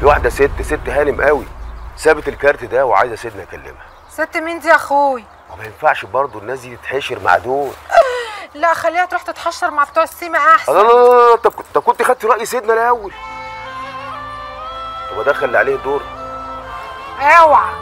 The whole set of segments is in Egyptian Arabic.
في واحده ست ست هانم قوي سابت الكارت ده وعايزه سيدنا يكلمها ست مين دي يا اخوي وما ينفعش برضه الناس دي تتحشر مع دول لا خليها تروح تتحشر مع بتوع السيما لا احسن لا لا لا طب طب كنت خدت راي سيدنا الاول طب ادخل اللي عليه الدور اوعى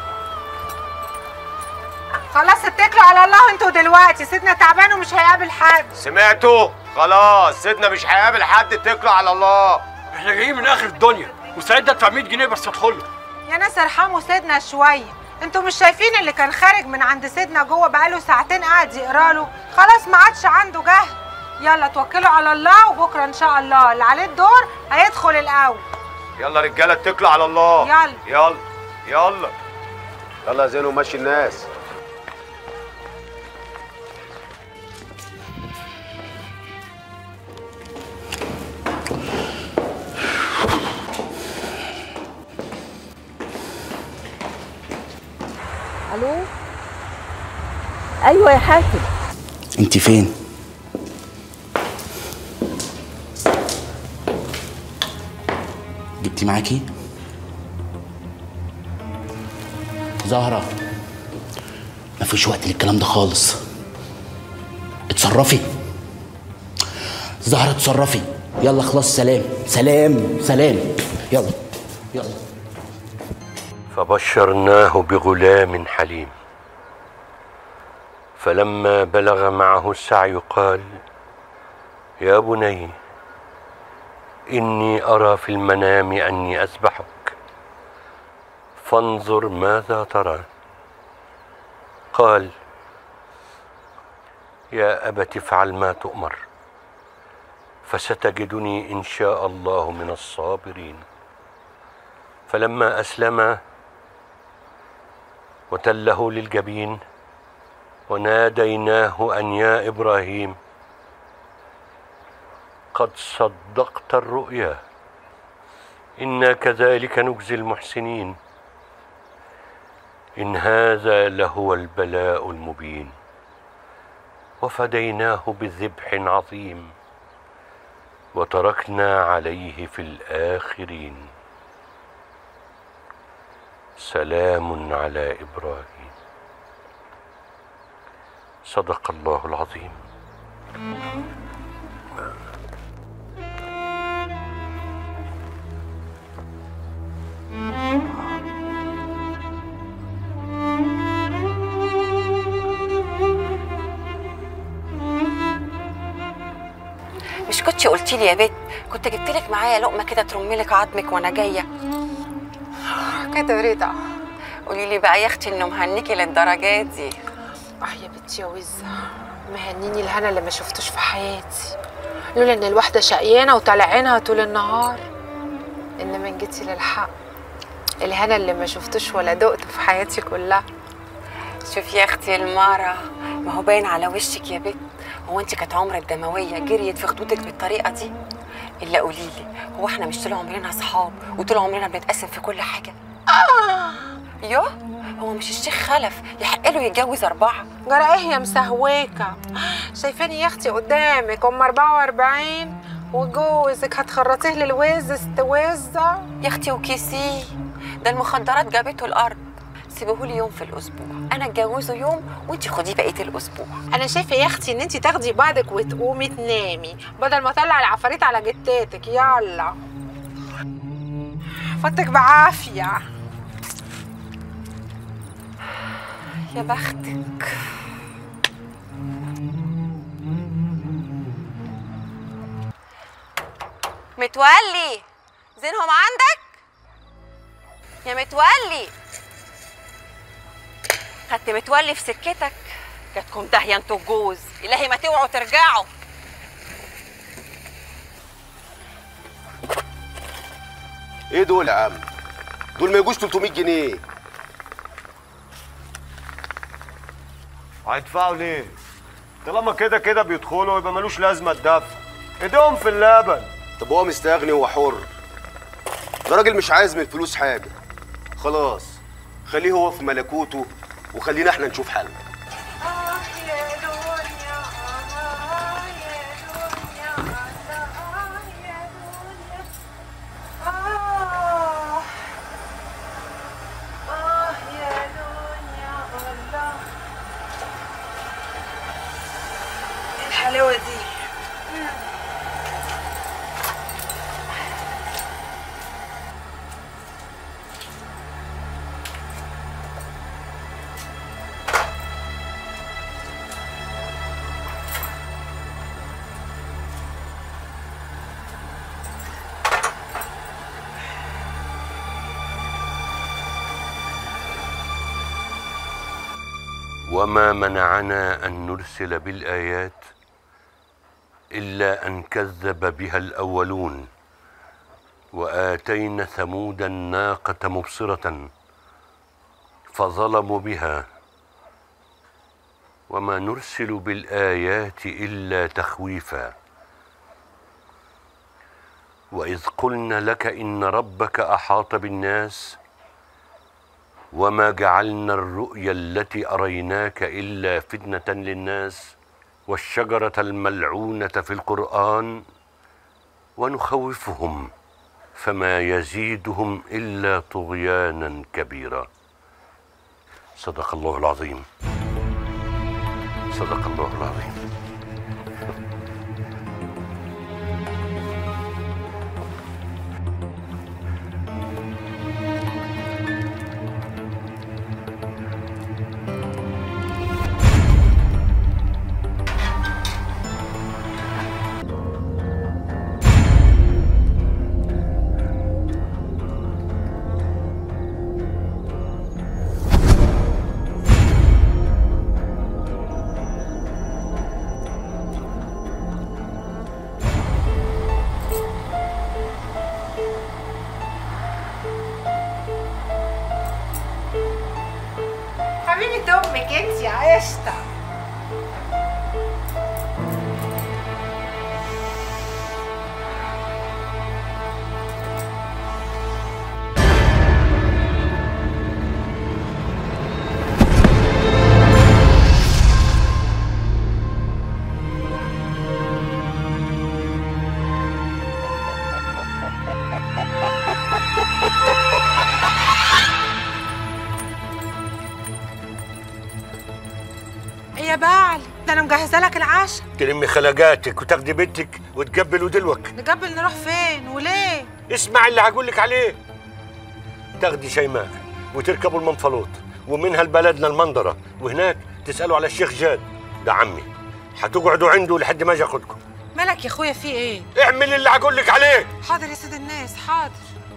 خلاص اتكلوا على الله انتوا دلوقتي سيدنا تعبان ومش هيقابل حد سمعتوا خلاص سيدنا مش هيقابل حد اتكلوا على الله احنا جايين من اخر الدنيا مستعد ادفع 100 جنيه بس ادخله يا ناس ارحموا سيدنا شويه انتوا مش شايفين اللي كان خارج من عند سيدنا جوه بقاله ساعتين قاعد يقرا له خلاص ما عادش عنده جهل يلا توكلوا على الله وبكره ان شاء الله اللي عليه الدور هيدخل الاول يلا رجاله اتكلوا على الله يلا. يلا يلا يلا يا زينو مشي الناس الو ايوه يا حاتم انت فين جبتي معاكي زهرة مفيش وقت للكلام ده خالص اتصرفي زهرة اتصرفي يلا خلاص سلام سلام سلام يلا يلا فبشرناه بغلام حليم فلما بلغ معه السعي قال يا بني اني ارى في المنام اني اذبحك فانظر ماذا ترى قال يا ابت افعل ما تؤمر فستجدني ان شاء الله من الصابرين فلما اسلما وتله للجبين وناديناه ان يا ابراهيم قد صدقت الرؤيا انا كذلك نجزي المحسنين ان هذا لهو البلاء المبين وفديناه بذبح عظيم وتركنا عليه في الاخرين سلام على ابراهيم صدق الله العظيم مش كنتي قلتي لي يا بت كنت جبت لك معايا لقمه كده ترمي لك عظمك وانا جايه كده رضا قولي لي بقى يا اختي انه مهنيكي للدرجات دي اه يا بنتي يا وزة مهنيني الهنا اللي ما شفتوش في حياتي لولا ان الواحده شقيانه وطالع عينها طول النهار انما إن جيتي للحق الهنا اللي ما شفتوش ولا دقته في حياتي كلها شوفي يا اختي المارة ما هو باين على وشك يا بت هو انت كانت عمرك دمويه جريت في خدودك بالطريقه دي الا قولي لي هو احنا مش طول عمرنا اصحاب وطول عمرنا بنتقسم في كل حاجه آه. يوه هو مش الشيخ خلف يحق له يتجوز اربعه جرى ايه يا مسهوكه شايفاني يا اختي قدامك ام 44 وجوزك هتخرطيه للوز استوزه يا اختي وكيسيه ده المخدرات جابته الارض سيبوهولي يوم في الاسبوع انا اتجوزه يوم وانت خديه بقيه الاسبوع انا شايفه يا اختي ان انت تاخدي بعضك وتقومي تنامي بدل ما اطلع العفاريت على جتاتك يلا فوتك بعافيه يا بختك متولي زينهم عندك يا متولي خدت متولي في سكتك جاتكم داهيه انتوا الجوز الهي ما توعوا ترجعوا ايه دول يا عم دول ما يجوش 300 جنيه هيدفعوا ليه؟ طالما كده كده بيدخلوا يبقى ملوش لازمه الدفع ايديهم في اللبن طب هو مستغني وحر ده راجل مش عايز من الفلوس حاجه خلاص خليه هو في ملكوته وخلينا احنا نشوف حل وما منعنا ان نرسل بالايات الا ان كذب بها الاولون واتينا ثمود الناقه مبصره فظلموا بها وما نرسل بالايات الا تخويفا واذ قلنا لك ان ربك احاط بالناس وما جعلنا الرؤيا التي اريناك الا فتنه للناس والشجره الملعونه في القران ونخوفهم فما يزيدهم الا طغيانا كبيرا صدق الله العظيم صدق الله العظيم حبيبة امك انت يا قشطه يا بعل ده انا مجهزه لك العشاء تلمي خلقاتك وتاخدي بنتك وتقبل ودلوك نقبل نروح فين وليه اسمع اللي هقول لك عليه تاخدي شيماء وتركبوا المنفلوط ومنها لبلدنا المنظرة وهناك تسألوا على الشيخ جاد ده عمي هتقعدوا عنده لحد ما اجي اخدكم مالك يا اخويا في ايه اعمل اللي هقول لك عليه حاضر يا سيد الناس حاضر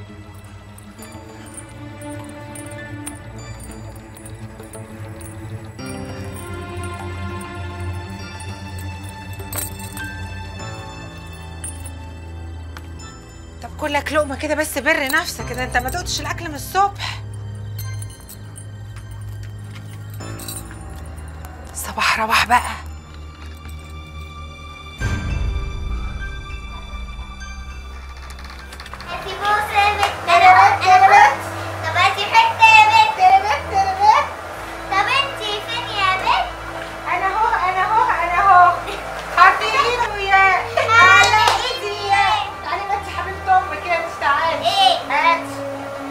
طب كلك لقمه كده بس بر نفسك كده انت ما دقتش الاكل من الصبح صباح رباح بقى انتي بوسه يا بنت تربت تربت طب هاتي حته يا بنت تربت تربت طب انتي فين يا بنت انا اهو انا اهو انا اهو حطي ايده وياه على ايدي يا تعالي ما انت حبيبه امك كده مش تعالي ايه هاتي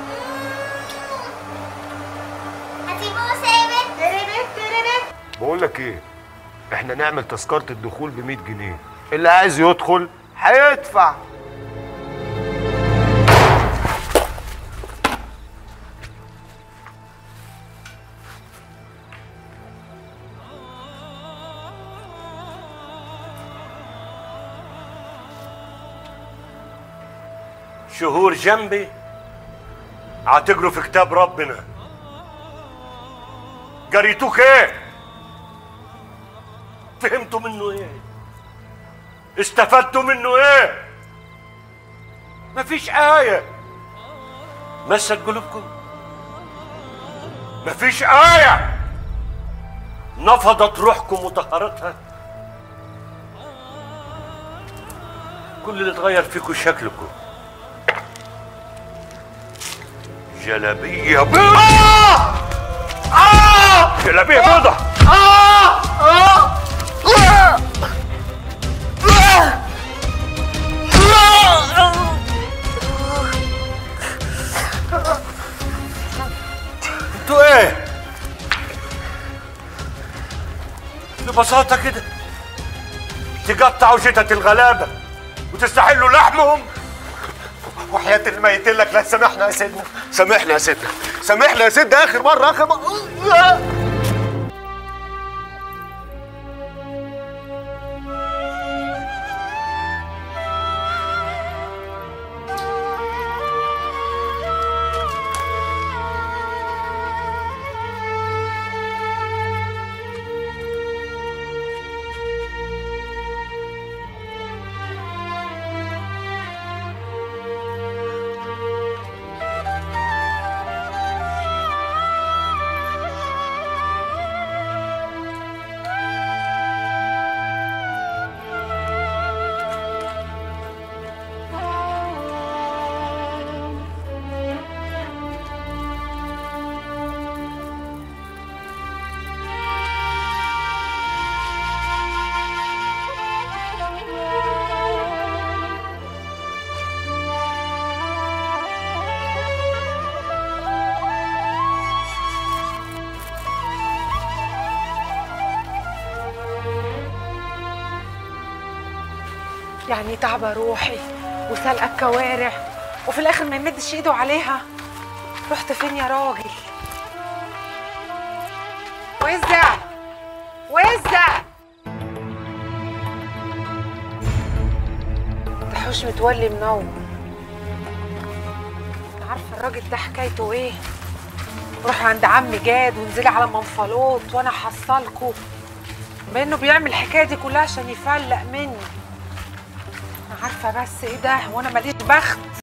هاتي بوسه يا بنت تربت تربت بقول لك ايه احنا نعمل تذكره الدخول ب 100 جنيه اللي عايز يدخل هيدفع شهور جنبي هتقروا في كتاب ربنا قريتوك ايه فهمتوا منه ايه استفدتوا منه ايه مفيش آية مست قلوبكم مفيش آية نفضت روحكم وطهرتها كل اللي اتغير فيكم شكلكم جلابية بيضة آه! آه! جلابية بيضة آه! آه! آه! انتوا ايه؟ ببساطة كده تقطعوا شتة الغلابة وتستحلوا لحمهم وحياة الميت لك لا سامحنا يا سيدنا سامحنا يا سيدنا سامحنا يا سيدنا اخر مرة اخر مرة يعني تعبى روحي وسلقى الكوارع وفي الاخر ما يمدش ايده عليها رحت فين يا راجل وزع وزع تحوش متولي منور انا عارفه الراجل ده حكايته ايه روح عند عم جاد وانزلي على منفلوط وانا حصلكوا بانه بيعمل الحكايه دي كلها عشان يفلق مني انا عارفه بس ايه ده وانا ماليش بخت